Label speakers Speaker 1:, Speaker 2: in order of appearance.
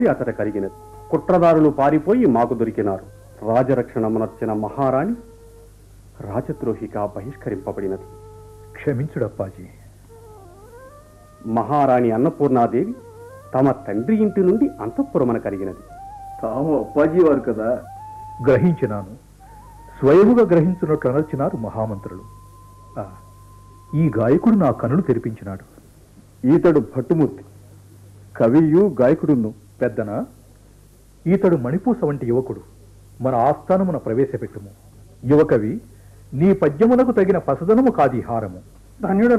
Speaker 1: అతడ కలిగినది కుట్రదారులు పారిపోయి మాకు దొరికినారు రాజరక్షణమునర్చిన మహారాణి రాజద్రోహిగా బహిష్కరింపబడినది
Speaker 2: క్షమించుడప్పాజీ
Speaker 1: మహారాణి అన్నపూర్ణాదేవి తమ తండ్రి ఇంటి నుండి అంతఃపురమన కలిగినది
Speaker 3: తాము అప్పాజీ వారు కదా
Speaker 2: గ్రహించినాను స్వయముగా గ్రహించున్నట్లు అనర్చినారు మహామంత్రులు ఆ, ఈ గాయకుడు నా కనులు తెరిపించినాడు
Speaker 3: ఈతడు భట్టుమూర్తి కవియు గాయకుడును
Speaker 2: పెద్దన ఈతడు మణిపూస వంటి యువకుడు మన ఆస్థానమున ప్రవేశపెట్టుము యువకవి నీ పద్యమునకు తగిన పసదనము కాది హారము
Speaker 3: ధన్యుడ